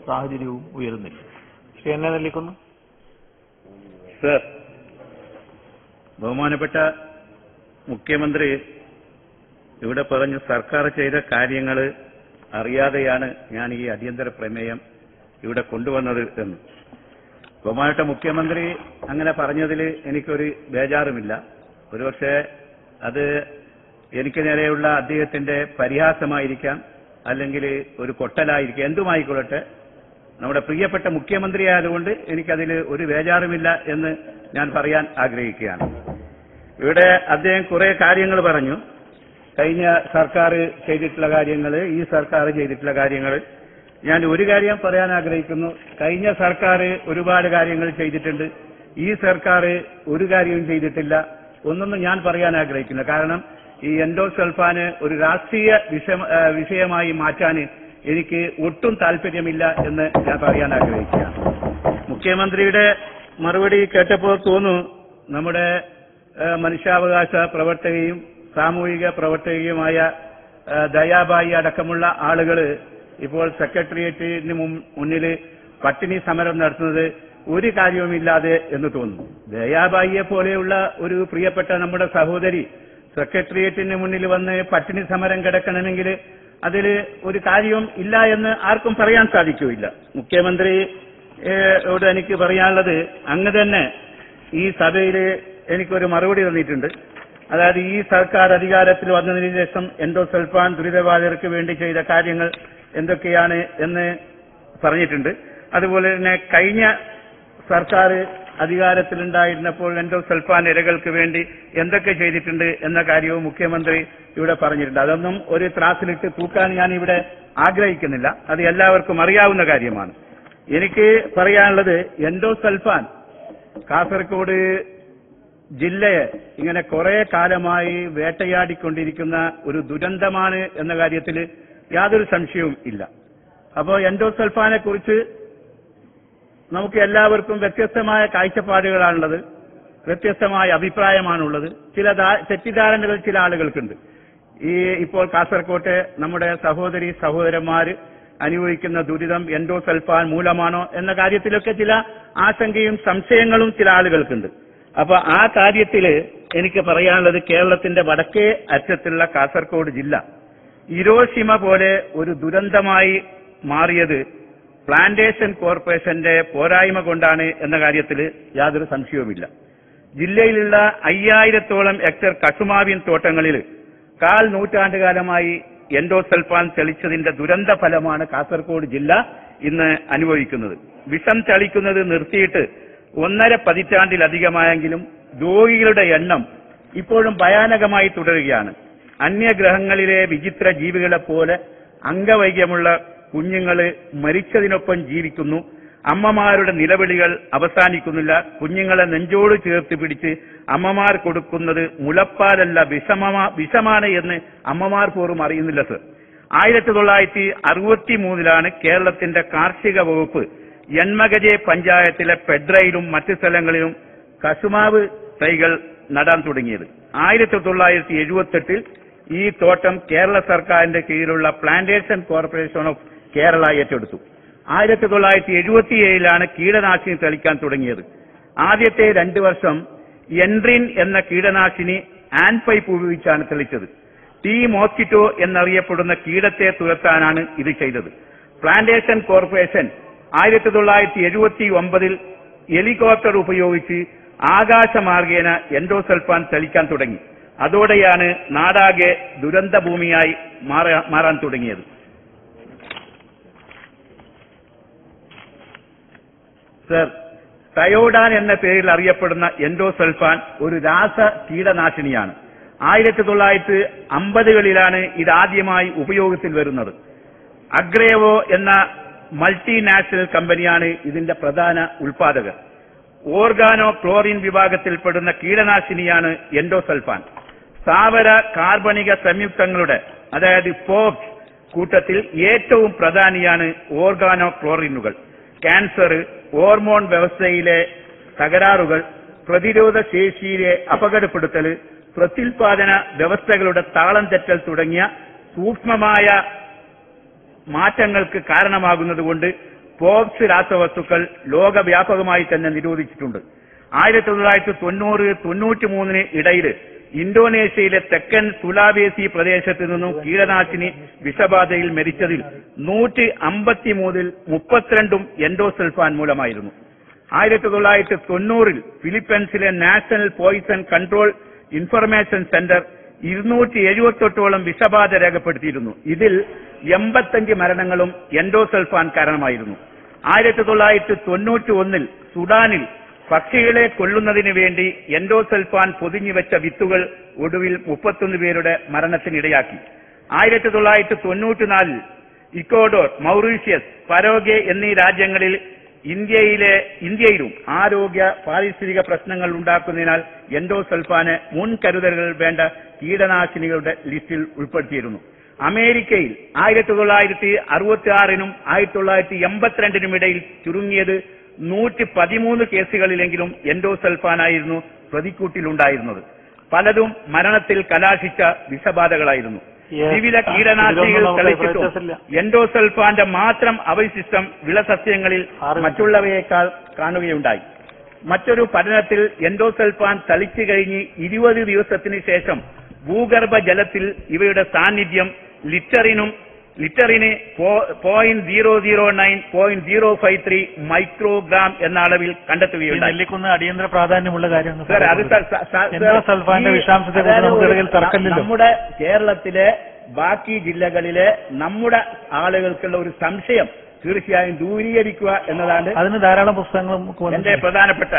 സാഹചര്യവും ഉയരുന്നില്ല ശ്രീ എന്നെ നെല്ലിക്കുന്നു സർ ബഹുമാനപ്പെട്ട മുഖ്യമന്ത്രി ഇവിടെ പറഞ്ഞ സർക്കാർ ചെയ്ത കാര്യങ്ങൾ അറിയാതെയാണ് ഞാൻ ഈ അടിയന്തര പ്രമേയം ഇവിടെ കൊണ്ടുവന്നത് എന്ന് ബഹുമാനപ്പെട്ട മുഖ്യമന്ത്രി അങ്ങനെ പറഞ്ഞതിൽ എനിക്കൊരു ബേജാറുമില്ല ഒരുപക്ഷെ അത് എനിക്ക് നേരെയുള്ള അദ്ദേഹത്തിന്റെ പരിഹാസമായിരിക്കാം അല്ലെങ്കിൽ ഒരു കൊട്ടലായിരിക്കാം എന്തുമായിക്കൊള്ളട്ടെ നമ്മുടെ പ്രിയപ്പെട്ട മുഖ്യമന്ത്രി ആയതുകൊണ്ട് എനിക്കതിൽ ഒരു ബേജാറുമില്ല എന്ന് ഞാൻ പറയാൻ ആഗ്രഹിക്കുകയാണ് ഇവിടെ അദ്ദേഹം കുറെ കാര്യങ്ങൾ പറഞ്ഞു കഴിഞ്ഞ സർക്കാർ ചെയ്തിട്ടുള്ള കാര്യങ്ങൾ ഈ സർക്കാർ ചെയ്തിട്ടുള്ള കാര്യങ്ങൾ ഞാൻ ഒരു കാര്യം പറയാൻ ആഗ്രഹിക്കുന്നു കഴിഞ്ഞ സർക്കാർ ഒരുപാട് കാര്യങ്ങൾ ചെയ്തിട്ടുണ്ട് ഈ സർക്കാർ ഒരു കാര്യവും ചെയ്തിട്ടില്ല ഒന്നൊന്നും ഞാൻ പറയാൻ ആഗ്രഹിക്കുന്നു കാരണം ഈ എൻഡോസൾഫാന് ഒരു രാഷ്ട്രീയ വിഷയം ആ, വിഷയമായി മാറ്റാൻ എനിക്ക് ഒട്ടും താല്പര്യമില്ല എന്ന് ഞാൻ പറയാൻ ആഗ്രഹിക്കുകയാണ് മുഖ്യമന്ത്രിയുടെ മറുപടി കേട്ടപ്പോൾ തോന്നുന്നു നമ്മുടെ ആ, മനുഷ്യാവകാശ പ്രവർത്തകയും സാമൂഹിക പ്രവർത്തകയുമായ ആ, ദയാബായി അടക്കമുള്ള ആളുകൾ ഇപ്പോൾ സെക്രട്ടേറിയറ്റിന് മുന്നിൽ പട്ടിണി സമരം നടത്തുന്നത് ഒരു കാര്യവുമില്ലാതെ എന്ന് തോന്നുന്നു ദയാബായിയെ പോലെയുള്ള ഒരു പ്രിയപ്പെട്ട നമ്മുടെ സഹോദരി സെക്രട്ടേറിയറ്റിന് മുന്നിൽ വന്ന് പട്ടിണി സമരം കിടക്കണമെങ്കിൽ അതിൽ ഒരു കാര്യവും ഇല്ല എന്ന് ആർക്കും പറയാൻ സാധിക്കുകയില്ല മുഖ്യമന്ത്രി ഏഹ്, യോട് എനിക്ക് പറയാനുള്ളത് അങ്ങ് തന്നെ ഈ സഭയിൽ എനിക്കൊരു മറുപടി തന്നിട്ടുണ്ട് അതായത് ഈ സർക്കാർ അധികാരത്തിൽ വന്നതിന് ശേഷം എൻഡോസൾഫാൻ ദുരിതബാധിതർക്ക് വേണ്ടി ചെയ്ത കാര്യങ്ങൾ എന്തൊക്കെയാണ് എന്ന് പറഞ്ഞിട്ടുണ്ട് അതുപോലെ തന്നെ കഴിഞ്ഞ സർക്കാർ അധികാരത്തിലുണ്ടായിരുന്നപ്പോൾ എൻഡോസൾഫാൻ ഇരകൾക്ക് വേണ്ടി എന്തൊക്കെ ചെയ്തിട്ടുണ്ട് എന്ന കാര്യവും മുഖ്യമന്ത്രി ഇവിടെ പറഞ്ഞിട്ടുണ്ട് അതൊന്നും ഒരു ത്രാസിലിട്ട് തൂക്കാൻ ഞാൻ ഇവിടെ ആഗ്രഹിക്കുന്നില്ല അത് എല്ലാവർക്കും അറിയാവുന്ന കാര്യമാണ് എനിക്ക് പറയാനുള്ളത് എൻഡോസൾഫാൻ കാസർഗോഡ് ജില്ലയെ ഇങ്ങനെ കുറെ കാലമായി വേട്ടയാടിക്കൊണ്ടിരിക്കുന്ന ഒരു ദുരന്തമാണ് എന്ന കാര്യത്തിൽ യാതൊരു സംശയവും ഇല്ല അപ്പോൾ എൻഡോസൾഫാനെ കുറിച്ച് നമുക്ക് എല്ലാവർക്കും വ്യത്യസ്തമായ കാഴ്ചപ്പാടുകളാണുള്ളത് വ്യത്യസ്തമായ അഭിപ്രായമാണുള്ളത് ചില ധാ- തെറ്റിദ്ധാരണകൾ ചില ആളുകൾക്കുണ്ട് ഈ ഇപ്പോൾ കാസർകോട്ടെ നമ്മുടെ സഹോദരി സഹോദരന്മാര് അനുഭവിക്കുന്ന ദുരിതം എൻഡോസൾഫാൻ മൂലമാണോ എന്ന കാര്യത്തിലൊക്കെ ചില ആശങ്കയും സംശയങ്ങളും ചില ആളുകൾക്കുണ്ട് അപ്പൊ ആ കാര്യത്തില് എനിക്ക് പറയാനുള്ളത് കേരളത്തിന്റെ വടക്കേ അറ്റത്തുള്ള കാസർഗോഡ് ജില്ല ഇരോഷിമ പോലെ ഒരു ദുരന്തമായി മാറിയത് പ്ലാന്റേഷൻ കോർപ്പറേഷന്റെ പോരായ്മ കൊണ്ടാണ് എന്ന കാര്യത്തിൽ യാതൊരു സംശയവുമില്ല ജില്ലയിലുള്ള അയ്യായിരത്തോളം ഹെക്ടർ കശുമാവിൻ തോട്ടങ്ങളിൽ കാൽ നൂറ്റാണ്ടുകാലമായി എൻഡോസൾഫാൻ തെളിച്ചതിന്റെ ദുരന്ത ഫലമാണ് കാസർഗോഡ് ജില്ല ഇന്ന് അനുഭവിക്കുന്നത് വിഷം തളിക്കുന്നത് നിർത്തിയിട്ട് ഒന്നര പതിറ്റാണ്ടിലധികമായെങ്കിലും രോഗികളുടെ എണ്ണം ഇപ്പോഴും ഭയാനകമായി തുടരുകയാണ് അന്യഗ്രഹങ്ങളിലെ വിചിത്ര ജീവികളെ പോലെ അംഗവൈകല്യമുള്ള കുഞ്ഞുങ്ങള് മരിച്ചതിനൊപ്പം ജീവിക്കുന്നു അമ്മമാരുടെ നിലവിളികൾ അവസാനിക്കുന്നില്ല കുഞ്ഞുങ്ങളെ നെഞ്ചോട് ചേർത്ത് പിടിച്ച് അമ്മമാർ കൊടുക്കുന്നത് മുലപ്പാലല്ല വിഷമമാ വിഷമാണ് എന്ന് അമ്മമാർ പോലും അറിയുന്നില്ല സർ ആയിരത്തി തൊള്ളായിരത്തി അറുപത്തി മൂന്നിലാണ് കേരളത്തിന്റെ കാർഷിക വകുപ്പ് യന്മഗജെ പഞ്ചായത്തിലെ പെഡ്രയിലും മറ്റു സ്ഥലങ്ങളിലും കശുമാവ് തൈകൾ നടാൻ തുടങ്ങിയത് ആയിരത്തി തൊള്ളായിരത്തി എഴുപത്തെട്ടിൽ ഈ തോട്ടം കേരള സർക്കാരിന്റെ കീഴിലുള്ള പ്ലാന്റേഷൻ കോർപ്പറേഷൻ ഓഫ് കേരള ഏറ്റെടുത്തു ആയിരത്തി തൊള്ളായിരത്തി എഴുപത്തിയേഴിലാണ് കീടനാശിനി തെളിക്കാൻ തുടങ്ങിയത് ആദ്യത്തെ രണ്ടു വർഷം എൻട്രിൻ എന്ന കീടനാശിനി ആൻഡ് പൈപ്പ് ഉപയോഗിച്ചാണ് തെളിച്ചത് ടീ മോസ്കിറ്റോ എന്നറിയപ്പെടുന്ന കീടത്തെ തുരത്താനാണ് ഇത് ചെയ്തത് പ്ലാന്റേഷൻ കോർപ്പറേഷൻ ആയിരത്തി തൊള്ളായിരത്തി എഴുപത്തി ഒമ്പതിൽ ഹെലികോപ്റ്റർ ഉപയോഗിച്ച് ആകാശമാർഗേന എൻഡോസൾഫാൻ തെളിക്കാൻ തുടങ്ങി അതോടെയാണ് നാടാകെ ദുരന്തഭൂമിയായി മാറാ- മാറാൻ തുടങ്ങിയത് സർ തയോഡാൻ എന്ന പേരിൽ അറിയപ്പെടുന്ന എൻഡോസൾഫാൻ ഒരു രാസ കീടനാശിനിയാണ് ആയിരത്തി തൊള്ളായിരത്തി അമ്പതുകളിലാണ് ഇതാദ്യമായി ഉപയോഗത്തിൽ വരുന്നത് അഗ്രേവോ എന്ന മൾട്ടിനാഷണൽ കമ്പനിയാണ് ഇതിന്റെ പ്രധാന ഉൽപാദകർ ഓർഗാനോ ക്ലോറിൻ വിഭാഗത്തിൽപ്പെടുന്ന കീടനാശിനിയാണ് എൻഡോസൾഫാൻ സ്ഥാവര കാർബണിക സംയുക്തങ്ങളുടെ അതായത് പോപ്സ് കൂട്ടത്തിൽ ഏറ്റവും പ്രധാനിയാണ് ഓർഗാനോ ക്ലോറിനുകൾ ക്യാൻസർ ഹോർമോൺ വ്യവസ്ഥയിലെ തകരാറുകൾ പ്രതിരോധ ശേഷിയിലെ അപകടപ്പെടുത്തൽ പ്രത്യുൽപാദന വ്യവസ്ഥകളുടെ താളം തെറ്റൽ തുടങ്ങിയ സൂക്ഷ്മമായ മാറ്റങ്ങൾക്ക് കാരണമാകുന്നതുകൊണ്ട് പോക്സ് രാസവസ്തുക്കൾ ലോകവ്യാപകമായി തന്നെ നിരോധിച്ചിട്ടുണ്ട് ആയിരത്തി തൊള്ളായിരത്തി തൊണ്ണൂറ് തൊണ്ണൂറ്റി മൂന്നിന് ഇടയിൽ ഇന്തോനേഷ്യയിലെ തെക്കൻ സുലാവേസി പ്രദേശത്ത് നിന്നും കീടനാശിനി വിഷബാധയിൽ മരിച്ചതിൽ നൂറ്റി അമ്പത്തിമൂന്നിൽ മുപ്പത്തിരണ്ടും എൻഡോസൾഫാൻ മൂലമായിരുന്നു ആയിരത്തി തൊള്ളായിരത്തി തൊണ്ണൂറിൽ ഫിലിപ്പീൻസിലെ national poison control information centre ഇരുന്നൂറ്റി എഴുപത്തെട്ടോളം വിഷബാധ രേഖപ്പെടുത്തിയിരുന്നു ഇതിൽ എൺപത്തഞ്ച് മരണങ്ങളും എൻഡോസൾഫാൻ കാരണമായിരുന്നു ആയിരത്തി തൊള്ളായിരത്തി തൊണ്ണൂറ്റി ഒന്നിൽ സുഡാനിൽ പക്ഷികളെ കൊല്ലുന്നതിന് വേണ്ടി എൻഡോസൾഫാൻ പൊതിഞ്ഞുവെച്ച വിത്തുകൾ ഒടുവിൽ മുപ്പത്തൊന്ന് പേരുടെ മരണത്തിനിടയാക്കി ആയിരത്തി തൊള്ളായിരത്തി തൊണ്ണൂറ്റിനാലിൽ ഇക്കോഡോർ മൗറീഷ്യസ് പരോഗെ എന്നീ രാജ്യങ്ങളിൽ ഇന്ത്യയിലെ ഇന്ത്യയിലും ആരോഗ്യ പാരിസ്ഥിതിക പ്രശ്നങ്ങൾ ഉണ്ടാക്കുന്നതിനാൽ എൻഡോസൾഫാന് മുൻകരുതലുകൾ വേണ്ട കീടനാശിനികളുടെ ലിസ്റ്റിൽ ഉൾപ്പെടുത്തിയിരുന്നു അമേരിക്കയിൽ ആയിരത്തി തൊള്ളായിരത്തി അറുപത്തി ആറിനും ആയിരത്തി തൊള്ളായിരത്തി എൺപത്തിരണ്ടിനും ഇടയിൽ ചുരുങ്ങിയത് നൂറ്റി പതിമൂന്ന് കേസുകളിലെങ്കിലും എൻഡോസൾഫാനായിരുന്നു പ്രതിക്കൂട്ടിലുണ്ടായിരുന്നത് പലതും മരണത്തിൽ കലാശിച്ച വിഷബാധകളായിരുന്നു Yes. വിവിധ ആ, കീടനാശിനികൾ ഇതൊന്നും നമുക്ക് കളിച്ചിട്ടും വ്യത്യാസമില്ല. എൻഡോസൾഫാന്റെ മാത്രം അവശിഷ്ടം വിളസസ്യങ്ങളിൽ ആറ് മറ്റുള്ളവയേക്കാൾ കാണുകയുണ്ടായി മറ്റൊരു പഠനത്തിൽ എൻഡോസൾഫാൻ തളിച്ചു കഴിഞ്ഞ് ഇരുപത് ദിവസത്തിന് ശേഷം ഭൂഗർഭ ജലത്തിൽ ഇവയുടെ സാന്നിധ്യം ലിറ്ററിനും ലിറ്ററിന് point zero zero nine point zero five three microgram എന്ന അളവിൽ ഈ കണ്ടെത്തുകയുണ്ടായി നെല്ലിക്കുന്ന് അടിയന്തര പ്രാധാന്യമുള്ള കാര്യമാണ് സാർ അത് സ- സ- സ- എൻഡോസൾഫാന്റെ ഈ- വിഷാംശത്തെ അതായത് കുറിച്ച് നമുക്ക് ഒരു- ഇടയിൽ തർക്കമില്ലല്ലോ നമ്മുടെ കേരളത്തിലെ ബാക്കി ജില്ലകളിലെ നമ്മുടെ ആളുകൾക്കുള്ള ഒരു സംശയം തീർച്ചയായും ദൂരീകരിക്കുക എന്നതാണ് അതിന് ധാരാളം പുസ്തകങ്ങൾ നമുക്ക് എന്റെ വന്നിട്ടുണ്ട്. പ്രധാനപ്പെട്ട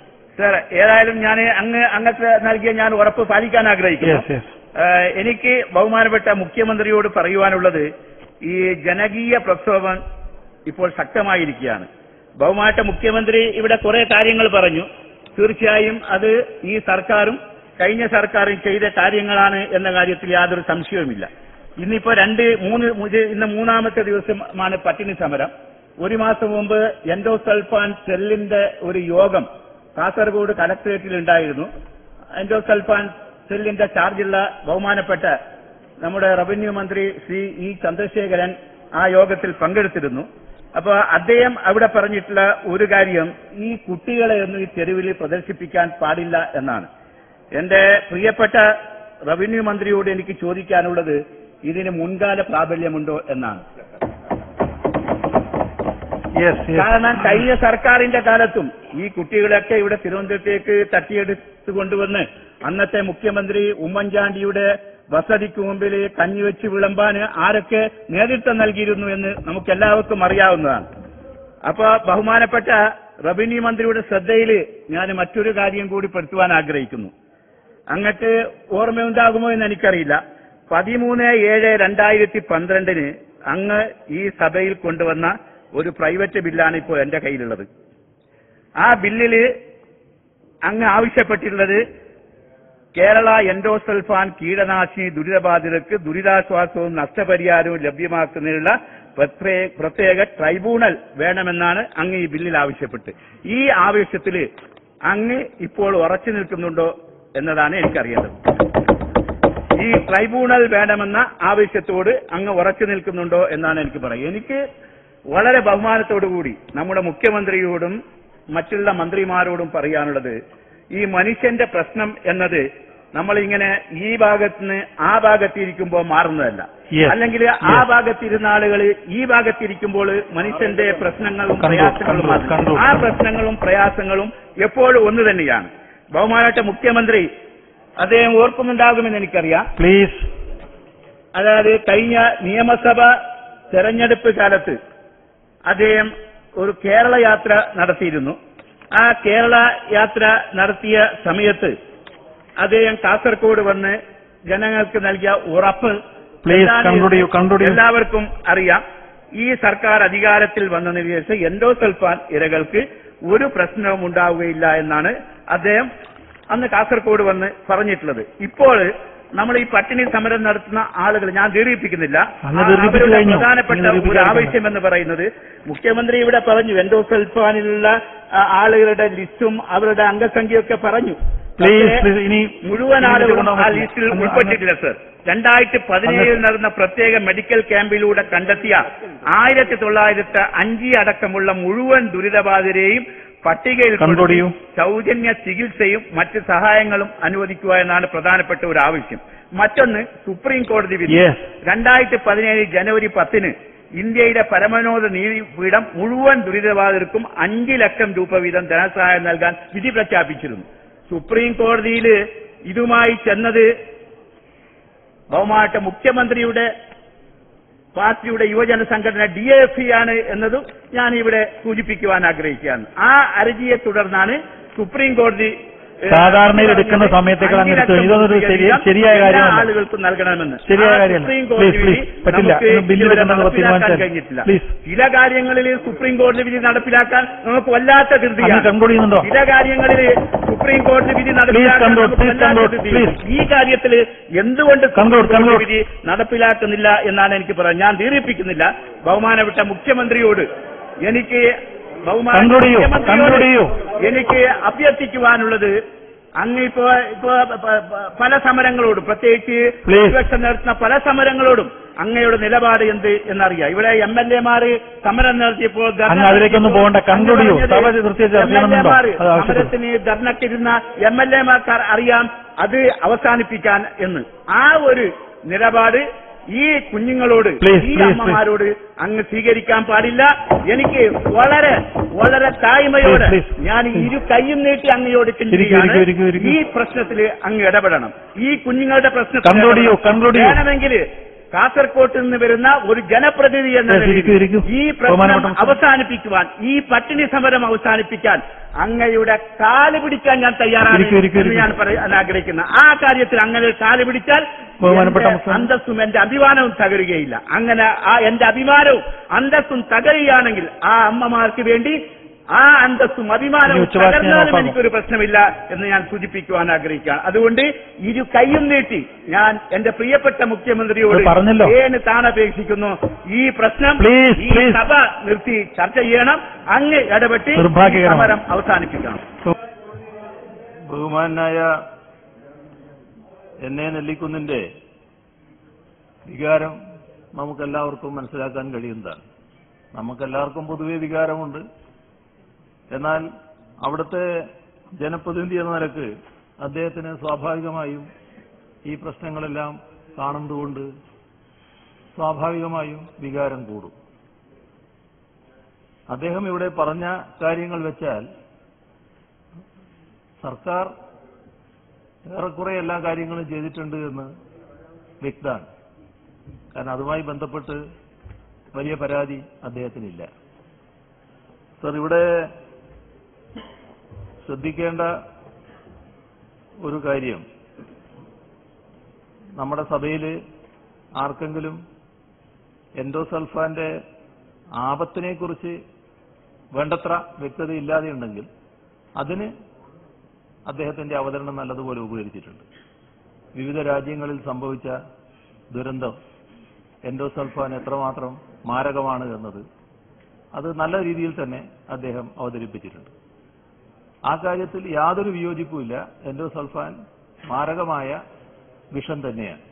സർ ഏതായാലും ഞാൻ അങ്ങ് അങ്ങക്ക് നൽകിയ ഞാൻ ഉറപ്പ് പാലിക്കാൻ ആഗ്രഹിക്കുന്നു Yes, yes. ഏഹ് എനിക്ക് ബഹുമാനപ്പെട്ട മുഖ്യമന്ത്രിയോട് പറയുവാനുള്ളത് ഈ ജനകീയ പ്രക്ഷോഭം ഇപ്പോൾ ശക്തമായിരിക്കുകയാണ് ബഹുമാനപ്പെട്ട മുഖ്യമന്ത്രി ഇവിടെ കുറെ കാര്യങ്ങൾ പറഞ്ഞു തീർച്ചയായും അത് ഈ സർക്കാരും കഴിഞ്ഞ സർക്കാരും ചെയ്ത കാര്യങ്ങളാണ് എന്ന കാര്യത്തിൽ യാതൊരു സംശയവുമില്ല ഇന്നിപ്പോ രണ്ട് മൂന്ന് മുതൽ ഇന്ന് മൂന്നാമത്തെ ദിവസമാണ് പട്ടിണി സമരം ഒരു മാസം മുമ്പ് എൻഡോസൾഫാൻ സെല്ലിന്റെ ഒരു യോഗം കാസർഗോഡ് കലക്ടറേറ്റിൽ ഉണ്ടായിരുന്നു എൻഡോസൾഫാൻ സെല്ലിന്റെ ചാർജുള്ള ബഹുമാനപ്പെട്ട നമ്മുടെ റവന്യൂ മന്ത്രി ശ്രീ ഇ ചന്ദ്രശേഖരൻ ആ യോഗത്തിൽ പങ്കെടുത്തിരുന്നു അപ്പൊ അദ്ദേഹം അവിടെ പറഞ്ഞിട്ടുള്ള ഒരു കാര്യം ഈ കുട്ടികളെ ഒന്നും ഈ തെരുവിൽ പ്രദർശിപ്പിക്കാൻ പാടില്ല എന്നാണ് എന്റെ പ്രിയപ്പെട്ട റവന്യൂ മന്ത്രിയോട് എനിക്ക് ചോദിക്കാനുള്ളത് ഇതിന് മുൻകാല പ്രാബല്യമുണ്ടോ എന്നാണ് Yes, yes. കാരണം കഴിഞ്ഞ സർക്കാരിന്റെ കാലത്തും ഈ കുട്ടികളൊക്കെ ഇവിടെ തിരുവനന്തപുരത്തേക്ക് തട്ടിയെടുത്ത് കൊണ്ടുവന്ന് അന്നത്തെ മുഖ്യമന്ത്രി ഉമ്മൻചാണ്ടിയുടെ വസതിക്ക് മുമ്പിൽ കഞ്ഞിവെച്ച് വിളമ്പാന് ആരൊക്കെ നേതൃത്വം നൽകിയിരുന്നു എന്ന് നമുക്ക് എല്ലാവർക്കും അറിയാവുന്നതാണ് അപ്പൊ ബഹുമാനപ്പെട്ട റവന്യൂ മന്ത്രിയുടെ ശ്രദ്ധയിൽ ഞാൻ മറ്റൊരു കാര്യം കൂടി പെടുത്തുവാൻ ആഗ്രഹിക്കുന്നു അങ്ങക്ക് ഓർമ്മയുണ്ടാകുമോ എന്ന് എനിക്കറിയില്ല പതിമൂന്ന് ഏഴ് രണ്ടായിരത്തി പന്ത്രണ്ടിന് അങ്ങ് ഈ സഭയിൽ കൊണ്ടുവന്ന ഒരു പ്രൈവറ്റ് ബില്ലാണ് ഇപ്പോൾ എന്റെ കയ്യിലുള്ളത് ആ ബില്ലില് അങ്ങ് ആവശ്യപ്പെട്ടിട്ടുള്ളത് കേരള എൻഡോസൾഫാൻ കീടനാശിനി ദുരിതബാധിതർക്ക് ദുരിതാശ്വാസവും നഷ്ടപരിഹാരവും ലഭ്യമാക്കുന്നതിനുള്ള പ്രത്യേ- പ്രത്യേക ട്രൈബ്യൂണൽ വേണമെന്നാണ് അങ്ങ് ഈ ബില്ലിൽ ആവശ്യപ്പെട്ട് ഈ ആവശ്യത്തിൽ അങ്ങ് ഇപ്പോൾ ഉറച്ചു നിൽക്കുന്നുണ്ടോ എന്നതാണ് എനിക്കറിയേണ്ടത് ഈ ട്രൈബ്യൂണൽ വേണമെന്ന ആവശ്യത്തോട് അങ്ങ് ഉറച്ചു നിൽക്കുന്നുണ്ടോ എന്നാണ് എനിക്ക് പറയുക എനിക്ക് വളരെ ബഹുമാനത്തോടു കൂടി നമ്മുടെ മുഖ്യമന്ത്രിയോടും മറ്റുള്ള മന്ത്രിമാരോടും പറയാനുള്ളത് ഈ മനുഷ്യന്റെ പ്രശ്നം എന്നത് നമ്മളിങ്ങനെ ഈ ഭാഗത്തുനിന്ന് ആ ഭാഗത്തിരിക്കുമ്പോൾ മാറുന്നതല്ല Yes. അല്ലെങ്കിൽ ആ ഭാഗത്തിരുന്ന ആളുകൾ ഈ ഭാഗത്തിരിക്കുമ്പോൾ മനുഷ്യന്റെ പ്രശ്നങ്ങളും കണ്ടു, പ്രയാസങ്ങളും കണ്ടു, മാറുന്നു. കണ്ടു. ആ പ്രശ്നങ്ങളും പ്രയാസങ്ങളും എപ്പോഴും ഒന്ന് തന്നെയാണ് ബഹുമാനപ്പെട്ട മുഖ്യമന്ത്രി അദ്ദേഹം ഓർക്കുന്നുണ്ടാകുമെന്ന് എനിക്കറിയാം പ്ലീസ് അതായത് കഴിഞ്ഞ നിയമസഭ തെരഞ്ഞെടുപ്പ് കാലത്ത് അദ്ദേഹം ഒരു കേരള യാത്ര നടത്തിയിരുന്നു ആ കേരള യാത്ര നടത്തിയ സമയത്ത് അദ്ദേഹം കാസർഗോഡ് വന്ന് ജനങ്ങൾക്ക് നൽകിയ ഉറപ്പ് Please എന്താണ് conclude you, conclude you. എല്ലാവർക്കും അറിയാം ഈ സർക്കാർ അധികാരത്തിൽ വന്നതിന് ശേഷം എൻഡോസൾഫാൻ ഇരകൾക്ക് ഒരു പ്രശ്നവും ഉണ്ടാവുകയില്ല എന്നാണ് അദ്ദേഹം അന്ന് കാസർഗോഡ് വന്ന് പറഞ്ഞിട്ടുള്ളത് ഇപ്പോൾ നമ്മൾ ഈ പട്ടിണി സമരം നടത്തുന്ന ആളുകൾ ഞാൻ ദീർഘിപ്പിക്കുന്നില്ല അങ്ങ് ആ- ദീർഘിപ്പിച്ചു അവരുടെ കഴിഞ്ഞു. പ്രധാനപ്പെട്ട ഇനി ഒരു ദീർഘിപ്പിക്കാൻ ആവശ്യം എന്ന് പറയുന്നത് മുഖ്യമന്ത്രി ഇവിടെ പറഞ്ഞു എൻഡോസൾഫാനിലുള്ള ആ, ആളുകളുടെ ലിസ്റ്റും അവരുടെ അംഗസംഖ്യയൊക്കെ പറഞ്ഞു പ്ലീസ് പക്ഷേ പ്ലീസ് ഇനി മുഴുവൻ ഇനി ആളുകളും കൊണ്ടുപോകാൻ ആ പറ്റില്ല. ലിസ്റ്റിൽ അങ്ങ് ഉൾപ്പെട്ടിട്ടില്ല സർ രണ്ടായിരത്തി പതിനേഴിൽ നടന്ന പ്രത്യേക മെഡിക്കൽ ക്യാമ്പിലൂടെ കണ്ടെത്തിയ ആയിരത്തി തൊള്ളായിരത്തി അഞ്ച് അടക്കമുള്ള മുഴുവൻ ദുരിതബാധിതരെയും പട്ടികയിൽ Conclude ചെയ്യൂ. സൗജന്യ ചികിത്സയും മറ്റ് സഹായങ്ങളും അനുവദിക്കുക എന്നാണ് പ്രധാനപ്പെട്ട ഒരു ആവശ്യം മറ്റൊന്ന് സുപ്രീം കോടതി വിധി Yes. രണ്ടായിരത്തി പതിനേഴ് ജനുവരി പത്തിന് ഇന്ത്യയുടെ പരമോന്നത നീതിപീഠം മുഴുവൻ ദുരിതബാധിതർക്കും അഞ്ച് ലക്ഷം രൂപ വീതം ധനസഹായം നൽകാൻ വിധി പ്രഖ്യാപിച്ചിരുന്നു സുപ്രീം കോടതിയിൽ ഇതുമായി ചെന്നത് ബഹുമാനപ്പെട്ട മുഖ്യമന്ത്രിയുടെ പാർട്ടിയുടെ യുവജന സംഘടന ഡി എഫ് ആണ് എന്നതും ഞാൻ ഇവിടെ സൂചിപ്പിക്കുവാൻ ആഗ്രഹിക്കുകയാണ് ആ ഹർജിയെ തുടർന്നാണ് സുപ്രീം കോടതി ഏഹ്, സാധാരണയിൽ എടുക്കുന്ന സമയത്തേക്കാൾ അങ്ങ് എടുത്തു. ഇതൊന്നൊരു ശരി- ശരിയായ എല്ലാ കാര്യമല്ല. ആളുകൾക്കും നൽകണമെന്ന് ശരിയായ ആ കാര്യമല്ല. സുപ്രീം കോടതി Please, വിധി please. പറ്റില്ല. നമുക്ക് ഇന്ന് ബില്ല് ഇതുവരെ വരുന്നത് നടപ്പിലാക്കാൻ തീരുമാനിച്ചാൽ. കഴിഞ്ഞിട്ടില്ല Please. ചില കാര്യങ്ങളിൽ സുപ്രീം കോടതി വിധി നടപ്പിലാക്കാൻ നമുക്ക് വല്ലാത്ത അങ്ങ് ധൃതിയാണ് കൺക്ലൂഡ് ചെയ്യുന്നുണ്ടോ ചില കാര്യങ്ങളിൽ സുപ്രീം കോടതി വിധി നടപ്പിലാക്കാൻ conclude, നമുക്ക് please വല്ലാത്ത conclude, ധൃതിയാണ്. please. ഈ കാര്യത്തിൽ എന്തുകൊണ്ട് സുപ്രീം Conclude, കോടതി conclude. വിധി നടപ്പിലാക്കുന്നില്ല എന്നാണ് എനിക്ക് പറയാൻ ഞാൻ ദീർഘിപ്പിക്കുന്നില്ല ബഹുമാനപ്പെട്ട മുഖ്യമന്ത്രിയോട് എനിക്ക് ബഹുമാന Conclude ചെയ്യൂ, മുഖ്യമന്ത്രിയോട് conclude ചെയ്യൂ. എനിക്ക് അഭ്യർത്ഥിക്കുവാനുള്ളത് അങ്ങ് ഇപ്പോ ഇപ്പോ പ- പ- പല സമരങ്ങളോടും പ്രത്യേകിച്ച് Please. പ്രതിപക്ഷം നടത്തുന്ന പല സമരങ്ങളോടും അങ്ങയുടെ നിലപാട് എന്ത് എന്നറിയാം ഇവിടെ എം എൽ എമാര് സമരം നടത്തിയപ്പോൾ ധർണ അങ്ങ് അതിലേക്കൊന്നും നടത്തിയപ്പോൾ പോകണ്ട. conclude ചെയ്യൂ. അങ്ങ് സഭ പറഞ്ഞത് തീർച്ചയായും ചർച്ച ചെയ്യണമെന്നുണ്ടോ? MLA മാര് അത് ആവശ്യപ്പെടും. സമരത്തിന് ധർണക്കിരുന്ന എം എൽ എമാർക്ക് അറിയാം അത് അവസാനിപ്പിക്കാൻ എന്ന് ആ ഒരു നിലപാട് ഈ കുഞ്ഞുങ്ങളോട് Please, ഈ please, അമ്മമാരോട് അങ്ങ് സ്വീകരിക്കാൻ പാടില്ല എനിക്ക് വളരെ വളരെ താഴ്മയോടെ Please, please. ഞാൻ ഇരു കൈയും നീട്ടി അങ്ങയോട് ഇരിക്കൂ, ചിന്തിക്കുകയാണ് ഇരിക്കൂ, ഇരിക്കൂ. ഈ പ്രശ്നത്തിൽ അങ്ങ് ഇടപെടണം ഈ കുഞ്ഞുങ്ങളുടെ പ്രശ്നത്തിൽ Conclude ചെയ്യൂ, ഇടപെടണം. conclude ചെയ്യൂ. വേണമെങ്കിൽ കാസർകോട്ട് നിന്ന് വരുന്ന ഒരു ജനപ്രതിനിധി എന്ന Yes, ഇരിക്കൂ, നിലയിൽ ഇരിക്കൂ. ഈ പ്രശ്നം ബഹുമാനപ്പെട്ട അവസാനിപ്പിക്കുവാൻ ഈ പട്ടിണി സമരം അവസാനിപ്പിക്കാൻ അങ്ങയുടെ കാല് പിടിക്കാൻ ഞാൻ തയ്യാറാണ് ഇരിക്കൂ, ഇരിക്കൂ, എന്ന് ഇരിക്കൂ. ഞാൻ പറയാൻ ആഗ്രഹിക്കുന്നു ആ കാര്യത്തിൽ അങ്ങനെ കാല് പിടിച്ചാൽ ബഹുമാനപ്പെട്ട എന്റെ മുഖ്യമന്ത്രി. അന്തസ്സും എന്റെ അഭിമാനവും തകരുകയില്ല അങ്ങനെ ആ എന്റെ അഭിമാനവും അന്തസ്സും തകരുകയാണെങ്കിൽ ആ അമ്മമാർക്ക് വേണ്ടി ആ അന്തസ്സും അഭിമാനവും ഇനി ഉച്ചവാസി ഞാൻ തകർന്നാലും ഉറപ്പാക്കും. എനിക്കൊരു പ്രശ്നമില്ല എന്ന് ഞാൻ സൂചിപ്പിക്കുവാൻ ആഗ്രഹിക്കുകയാണ് അതുകൊണ്ട് ഇരു കൈയും നീട്ടി ഞാൻ എന്റെ പ്രിയപ്പെട്ട മുഖ്യമന്ത്രിയോട് ഇത് പറഞ്ഞല്ലോ. ഏന് താണപേക്ഷിക്കുന്നു ഈ പ്രശ്നം Please, ഈ please. സഭ നിർത്തി ചർച്ച ചെയ്യണം അങ്ങ് ഇടപെട്ട് ഈ നിർഭാഗ്യകരമാണ്. സമരം അവസാനിപ്പിക്കണം ബഹുമാനായ എന്നെ നെല്ലിക്കുന്നിന്റെ വികാരം നമുക്കെല്ലാവർക്കും മനസ്സിലാക്കാൻ കഴിയുന്നതാണ് നമുക്കെല്ലാവർക്കും പൊതുവെ വികാരമുണ്ട് എന്നാൽ അവിടുത്തെ ജനപ്രതിനിധി എന്ന നിലക്ക് അദ്ദേഹത്തിന് സ്വാഭാവികമായും ഈ പ്രശ്നങ്ങളെല്ലാം കാണുന്നതുകൊണ്ട് സ്വാഭാവികമായും വികാരം കൂടും അദ്ദേഹം ഇവിടെ പറഞ്ഞ കാര്യങ്ങൾ വെച്ചാൽ സർക്കാർ ഏറെക്കുറെ എല്ലാ കാര്യങ്ങളും ചെയ്തിട്ടുണ്ട് എന്ന് വ്യക്തമാണ് കാരണം അതുമായി ബന്ധപ്പെട്ട് വലിയ പരാതി അദ്ദേഹത്തിനില്ല സർ ഇവിടെ ശ്രദ്ധിക്കേണ്ട ഒരു കാര്യം നമ്മുടെ സഭയിൽ ആർക്കെങ്കിലും എൻഡോസൾഫാന്റെ ആപത്തിനെക്കുറിച്ച് വേണ്ടത്ര വ്യക്തതയില്ലാതെയുണ്ടെങ്കിൽ അതിന് അദ്ദേഹത്തിന്റെ അവതരണം നല്ലതുപോലെ ഉപകരിച്ചിട്ടുണ്ട് വിവിധ രാജ്യങ്ങളിൽ സംഭവിച്ച ദുരന്തം എൻഡോസൾഫാൻ എത്രമാത്രം മാരകമാണ് എന്നത് അത് നല്ല രീതിയിൽ തന്നെ അദ്ദേഹം അവതരിപ്പിച്ചിട്ടുണ്ട് ആ കാര്യത്തിൽ യാതൊരു വിയോജിപ്പുമില്ല എൻഡോസൾഫാൻ മാരകമായ വിഷം തന്നെയാണ്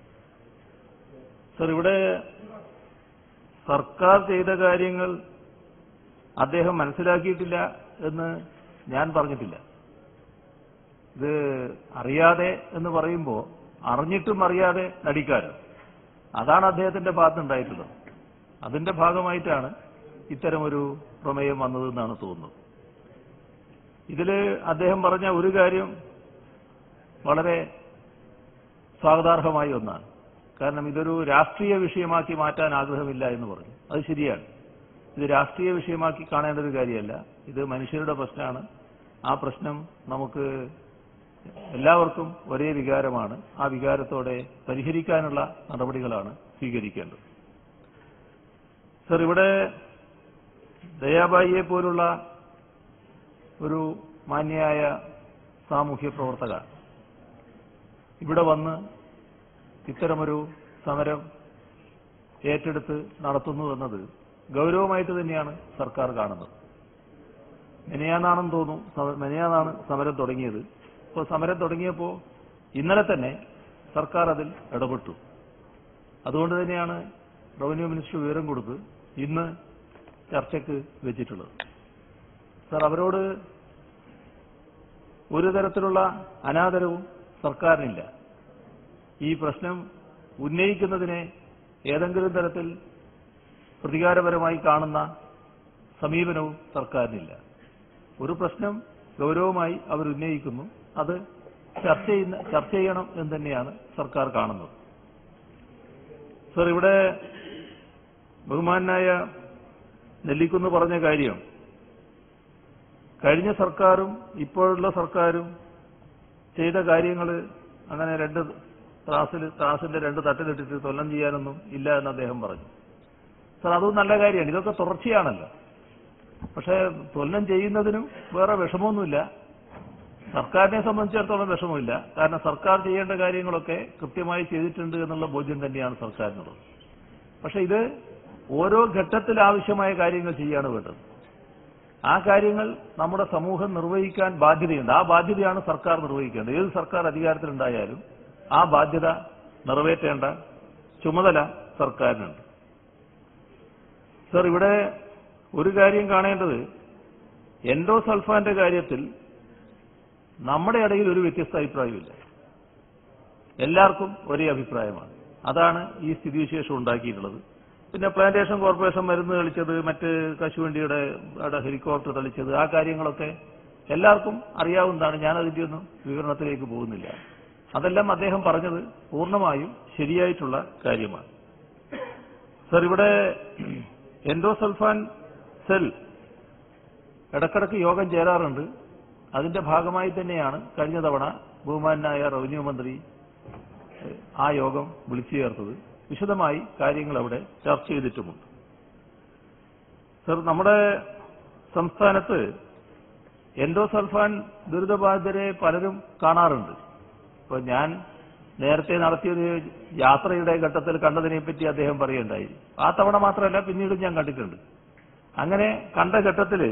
സർ ഇവിടെ സർക്കാർ ചെയ്ത കാര്യങ്ങൾ അദ്ദേഹം മനസ്സിലാക്കിയിട്ടില്ല എന്ന് ഞാൻ പറഞ്ഞിട്ടില്ല ഇത് അറിയാതെ എന്ന് പറയുമ്പോൾ അറിഞ്ഞിട്ടും അറിയാതെ നടിക്കാരോ അതാണ് അദ്ദേഹത്തിന്റെ ഭാഗത്തുണ്ടായിട്ടുള്ളത് അതിന്റെ ഭാഗമായിട്ടാണ് ഇത്തരമൊരു പ്രമേയം വന്നതെന്നാണ് തോന്നുന്നത് ഇതില് അദ്ദേഹം പറഞ്ഞ ഒരു കാര്യം വളരെ സ്വാഗതാർഹമായ ഒന്നാണ് കാരണം ഇതൊരു രാഷ്ട്രീയ വിഷയമാക്കി മാറ്റാൻ ആഗ്രഹമില്ല എന്ന് പറഞ്ഞു അത് ശരിയാണ് ഇത് രാഷ്ട്രീയ വിഷയമാക്കി കാണേണ്ട ഒരു കാര്യമല്ല ഇത് മനുഷ്യരുടെ പ്രശ്നമാണ് ആ പ്രശ്നം നമുക്ക് എല്ലാവർക്കും ഒരേ വികാരമാണ് ആ വികാരത്തോടെ പരിഹരിക്കാനുള്ള നടപടികളാണ് സ്വീകരിക്കേണ്ടത് സർ ഇവിടെ ദയാബായിയെ പോലുള്ള ഒരു മാന്യായ സാമൂഹ്യ പ്രവർത്തക ഇവിടെ വന്ന് ഇത്തരമൊരു സമരം ഏറ്റെടുത്ത് നടത്തുന്നു എന്നത് ഗൗരവമായിട്ട് തന്നെയാണ് സർക്കാർ കാണുന്നത് മെനയാന്നാണെന്ന് തോന്നുന്നു സമ- മെനയാന്നാണ് സമരം തുടങ്ങിയത് ഇപ്പോൾ സമരം തുടങ്ങിയപ്പോൾ ഇന്നലെ തന്നെ സർക്കാർ അതിൽ ഇടപെട്ടു അതുകൊണ്ട് തന്നെയാണ് റവന്യൂ മിനിസ്റ്റർ വിവരം കൊടുത്ത് ഇന്ന് ചർച്ചയ്ക്ക് വെച്ചിട്ടുള്ളത് സർ അവരോട് ഒരു തരത്തിലുള്ള അനാദരവും സർക്കാരിനില്ല ഈ പ്രശ്നം ഉന്നയിക്കുന്നതിനെ ഏതെങ്കിലും തരത്തിൽ പ്രതികാരപരമായി കാണുന്ന സമീപനവും സർക്കാരിനില്ല ഒരു പ്രശ്നം ഗൗരവമായി അവർ ഉന്നയിക്കുന്നു അത് ചർച്ച ചെയ്യുന്ന ചർച്ച ചെയ്യണം എന്ന് തന്നെയാണ് സർക്കാർ കാണുന്നത് സർ ഇവിടെ ബഹുമാനായ നെല്ലിക്കുന്ന് പറഞ്ഞ കാര്യം കഴിഞ്ഞ സർക്കാരും ഇപ്പോഴുള്ള സർക്കാരും ചെയ്ത കാര്യങ്ങൾ അങ്ങനെ രണ്ട് ത്രാസിൽ ത്രാസിന്റെ രണ്ട് തട്ടിലിട്ടിട്ട് തൊല്ലം ചെയ്യാനൊന്നും ഇല്ല എന്ന് അദ്ദേഹം പറഞ്ഞു സർ അതും നല്ല കാര്യമാണ് ഇതൊക്കെ തുടർച്ചയാണല്ലോ പക്ഷേ തൊല്ലം ചെയ്യുന്നതിനും വേറെ വിഷമമൊന്നുമില്ല സർക്കാരിനെ സംബന്ധിച്ചിടത്തോളം വിഷമമില്ല കാരണം സർക്കാർ ചെയ്യേണ്ട കാര്യങ്ങളൊക്കെ കൃത്യമായി ചെയ്തിട്ടുണ്ട് എന്നുള്ള ബോധ്യം തന്നെയാണ് സർക്കാരിനുള്ളത് പക്ഷെ ഇത് ഓരോ ഘട്ടത്തിൽ ആവശ്യമായ കാര്യങ്ങൾ ചെയ്യാണ് വേണ്ടത് ആ കാര്യങ്ങൾ നമ്മുടെ സമൂഹം നിർവഹിക്കാൻ ബാധ്യതയുണ്ട് ആ ബാധ്യതയാണ് സർക്കാർ നിർവഹിക്കേണ്ടത് ഏത് സർക്കാർ അധികാരത്തിലുണ്ടായാലും ആ ബാധ്യത നിറവേറ്റേണ്ട ചുമതല സർക്കാരിനുണ്ട് സർ ഇവിടെ ഒരു കാര്യം കാണേണ്ടത് എൻഡോസൾഫാന്റെ കാര്യത്തിൽ നമ്മുടെ ഇടയിൽ ഒരു വ്യത്യസ്ത അഭിപ്രായമില്ല എല്ലാവർക്കും ഒരേ അഭിപ്രായമാണ് അതാണ് ഈ സ്ഥിതിവിശേഷം ഉണ്ടാക്കിയിട്ടുള്ളത് പിന്നെ പ്ലാന്റേഷൻ കോർപ്പറേഷൻ മരുന്ന് കളിച്ചത് മറ്റ് കശുവണ്ടിയുടെ അവിടെ ഹെലികോപ്റ്റർ തളിച്ചത് ആ കാര്യങ്ങളൊക്കെ എല്ലാവർക്കും അറിയാവുന്നതാണ് ഞാൻ അതിന്റെ ഒന്നും വിവരണത്തിലേക്ക് പോകുന്നില്ല അതെല്ലാം അദ്ദേഹം പറഞ്ഞത് പൂർണ്ണമായും ശരിയായിട്ടുള്ള കാര്യമാണ് സർ ഇവിടെ എൻഡോസൾഫാൻ സെൽ ഇടക്കിടക്ക് യോഗം ചേരാറുണ്ട് അതിന്റെ ഭാഗമായി തന്നെയാണ് കഴിഞ്ഞ തവണ ബഹുമാനായ റവന്യൂ മന്ത്രി ഏഹ്, ആ യോഗം വിളിച്ചു ചേർത്തത് വിശദമായി കാര്യങ്ങൾ അവിടെ ചർച്ച ചെയ്തിട്ടുമുണ്ട് സർ നമ്മുടെ സംസ്ഥാനത്ത് എൻഡോസൾഫാൻ ദുരിതബാധിതരെ പലരും കാണാറുണ്ട് ഇപ്പൊ ഞാൻ നേരത്തെ നടത്തിയൊരു യാത്രയുടെ ഘട്ടത്തിൽ കണ്ടതിനെപ്പറ്റി അദ്ദേഹം പറയുണ്ടായി ആ തവണ മാത്രമല്ല പിന്നീട് ഞാൻ കണ്ടിട്ടുണ്ട് അങ്ങനെ കണ്ട ഘട്ടത്തിൽ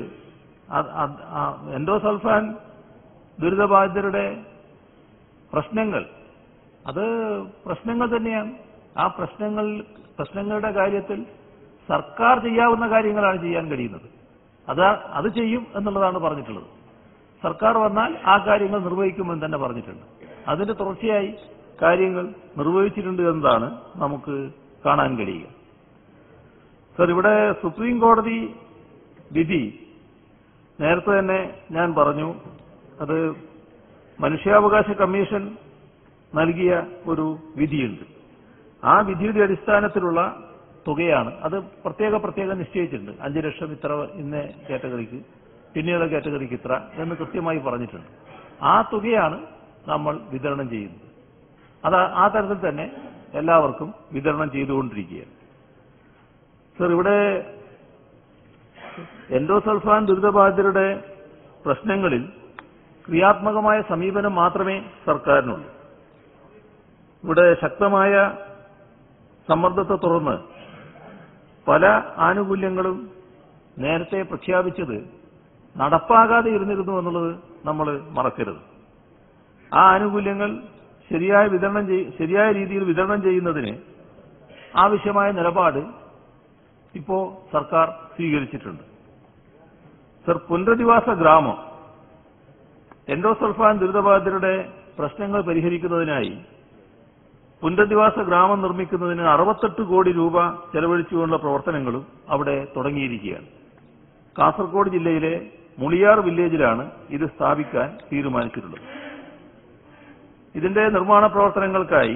എൻഡോസൾഫാൻ ദുരിതബാധിതരുടെ പ്രശ്നങ്ങൾ അത് പ്രശ്നങ്ങൾ തന്നെയാണ് ആ പ്രശ്നങ്ങൾ പ്രശ്നങ്ങളുടെ കാര്യത്തിൽ സർക്കാർ ചെയ്യാവുന്ന കാര്യങ്ങളാണ് ചെയ്യാൻ കഴിയുന്നത് അത് അത് ചെയ്യും എന്നുള്ളതാണ് പറഞ്ഞിട്ടുള്ളത് സർക്കാർ വന്നാൽ ആ കാര്യങ്ങൾ നിർവഹിക്കുമെന്ന് തന്നെ പറഞ്ഞിട്ടുണ്ട് അതിന്റെ തുടർച്ചയായി കാര്യങ്ങൾ നിർവഹിച്ചിട്ടുണ്ട് എന്നതാണ് നമുക്ക് കാണാൻ കഴിയുക സർ ഇവിടെ സുപ്രീം കോടതി വിധി നേരത്തെ തന്നെ ഞാൻ പറഞ്ഞു അത് മനുഷ്യാവകാശ കമ്മീഷൻ നൽകിയ ഒരു വിധിയുണ്ട് ആ വിധിയുടെ അടിസ്ഥാനത്തിലുള്ള തുകയാണ് അത് പ്രത്യേക പ്രത്യേകം നിശ്ചയിച്ചിട്ടുണ്ട് അഞ്ച് ലക്ഷം ഇത്ര ഇന്ന കാറ്റഗറിക്ക് പിന്നീട് കാറ്റഗറിക്ക് ഇത്ര എന്ന് കൃത്യമായി പറഞ്ഞിട്ടുണ്ട് ആ തുകയാണ് നമ്മൾ വിതരണം ചെയ്യുന്നത് അത് ആ തരത്തിൽ തന്നെ എല്ലാവർക്കും വിതരണം ചെയ്തുകൊണ്ടിരിക്കുകയാണ് സർ ഇവിടെ എൻഡോസൾഫാൻ ദുരിതബാധിതരുടെ പ്രശ്നങ്ങളിൽ ക്രിയാത്മകമായ സമീപനം മാത്രമേ സർക്കാരിനുള്ളൂ ഇവിടെ ശക്തമായ സമ്മർദ്ദത്തെ തുടർന്ന് പല ആനുകൂല്യങ്ങളും നേരത്തെ പ്രഖ്യാപിച്ചത് നടപ്പാകാതെ ഇരുന്നിരുന്നു എന്നുള്ളത് നമ്മൾ മറക്കരുത് ആ ആനുകൂല്യങ്ങൾ ശരിയായ വിതരണം ചെയ് ശരിയായ രീതിയിൽ വിതരണം ചെയ്യുന്നതിന് ആവശ്യമായ നിലപാട് ഇപ്പോ സർക്കാർ സ്വീകരിച്ചിട്ടുണ്ട് സർ പുനരധിവാസ ഗ്രാമം എൻഡോസൾഫാൻ ദുരിതബാധിതരുടെ പ്രശ്നങ്ങൾ പരിഹരിക്കുന്നതിനായി പുനരധിവാസ ഗ്രാമം നിർമ്മിക്കുന്നതിന് അറുപത്തെട്ട് കോടി രൂപ ചെലവഴിച്ചുകൊണ്ടുള്ള പ്രവർത്തനങ്ങളും അവിടെ തുടങ്ങിയിരിക്കുകയാണ് കാസർഗോഡ് ജില്ലയിലെ മുളിയാർ വില്ലേജിലാണ് ഇത് സ്ഥാപിക്കാൻ തീരുമാനിച്ചിട്ടുള്ളത് ഇതിന്റെ നിർമ്മാണ പ്രവർത്തനങ്ങൾക്കായി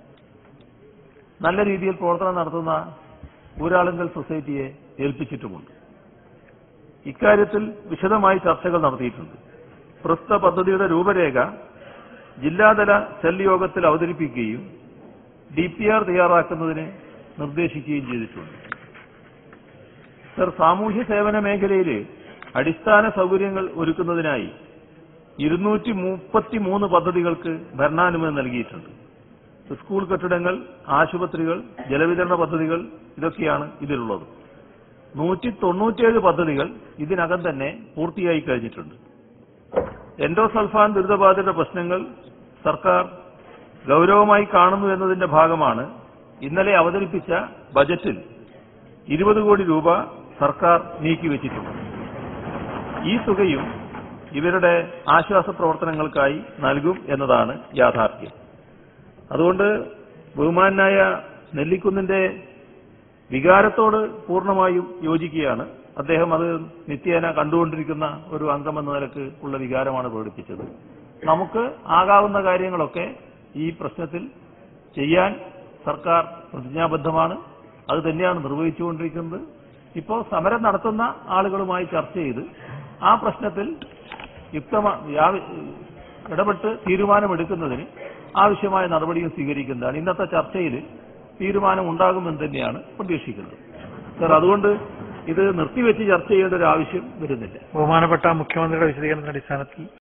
നല്ല രീതിയിൽ പ്രവർത്തനം നടത്തുന്ന ഊരാളുങ്കൽ സൊസൈറ്റിയെ ഏൽപ്പിച്ചിട്ടുമുണ്ട് ഇക്കാര്യത്തിൽ വിശദമായി ചർച്ചകൾ നടത്തിയിട്ടുണ്ട് പ്രസ്തുത പദ്ധതിയുടെ രൂപരേഖ ജില്ലാതല സെൽ യോഗത്തിൽ അവതരിപ്പിക്കുകയും ഡി പി ആർ തയ്യാറാക്കുന്നതിന് നിർദ്ദേശിക്കുകയും ചെയ്തിട്ടുണ്ട് സർ സാമൂഹ്യ സേവന മേഖലയിൽ അടിസ്ഥാന സൗകര്യങ്ങൾ ഒരുക്കുന്നതിനായി ഇരുന്നൂറ്റി മുപ്പത്തി മൂന്ന് പദ്ധതികൾക്ക് ഭരണാനുമതി നൽകിയിട്ടുണ്ട് സ്കൂൾ കെട്ടിടങ്ങൾ ആശുപത്രികൾ ജലവിതരണ പദ്ധതികൾ ഇതൊക്കെയാണ് ഇതിലുള്ളത് നൂറ്റി തൊണ്ണൂറ്റിയേഴ് പദ്ധതികൾ ഇതിനകം തന്നെ പൂർത്തിയായി കഴിഞ്ഞിട്ടുണ്ട് എൻഡോസൾഫാൻ ദുരിതബാധിത പ്രശ്നങ്ങൾ സർക്കാർ ഗൗരവമായി കാണുന്നു എന്നതിന്റെ ഭാഗമാണ് ഇന്നലെ അവതരിപ്പിച്ച ബജറ്റിൽ ഇരുപത് കോടി രൂപ സർക്കാർ നീക്കിവച്ചിട്ടുണ്ട് ഈ തുകയും ഇവരുടെ ആശ്വാസ പ്രവർത്തനങ്ങൾക്കായി നൽകും എന്നതാണ് യാഥാർത്ഥ്യം അതുകൊണ്ട് ബഹുമാനായ നെല്ലിക്കുന്നിന്റെ വികാരത്തോട് പൂർണ്ണമായും യോജിക്കുകയാണ് അദ്ദേഹം അത് നിത്യേന കണ്ടുകൊണ്ടിരിക്കുന്ന ഒരു അംഗമെന്ന നിലക്ക് ഉള്ള വികാരമാണ് പ്രകടിപ്പിച്ചത് നമുക്ക് ആകാവുന്ന കാര്യങ്ങളൊക്കെ ഈ പ്രശ്നത്തിൽ ചെയ്യാൻ സർക്കാർ പ്രതിജ്ഞാബദ്ധമാണ് അത് തന്നെയാണ് നിർവഹിച്ചുകൊണ്ടിരിക്കുന്നത് ഇപ്പോൾ സമരം നടത്തുന്ന ആളുകളുമായി ചർച്ച ചെയ്ത് ആ പ്രശ്നത്തിൽ യുക്തമാ യാ- ഇടപെട്ട് തീരുമാനമെടുക്കുന്നതിന് ആവശ്യമായ നടപടിയും സ്വീകരിക്കുന്നതാണ് ഇന്നത്തെ ചർച്ചയിൽ തീരുമാനം ഉണ്ടാകുമെന്ന് തന്നെയാണ് പ്രതീക്ഷിക്കുന്നത് സർ അതുകൊണ്ട് ഇത് നിർത്തിവെച്ച് ചർച്ച ചെയ്യേണ്ട ഒരു ആവശ്യം വരുന്നില്ല ബഹുമാനപ്പെട്ട മുഖ്യമന്ത്രിയുടെ വിശദീകരണത്തിന്റെ അടിസ്ഥാനത്തിൽ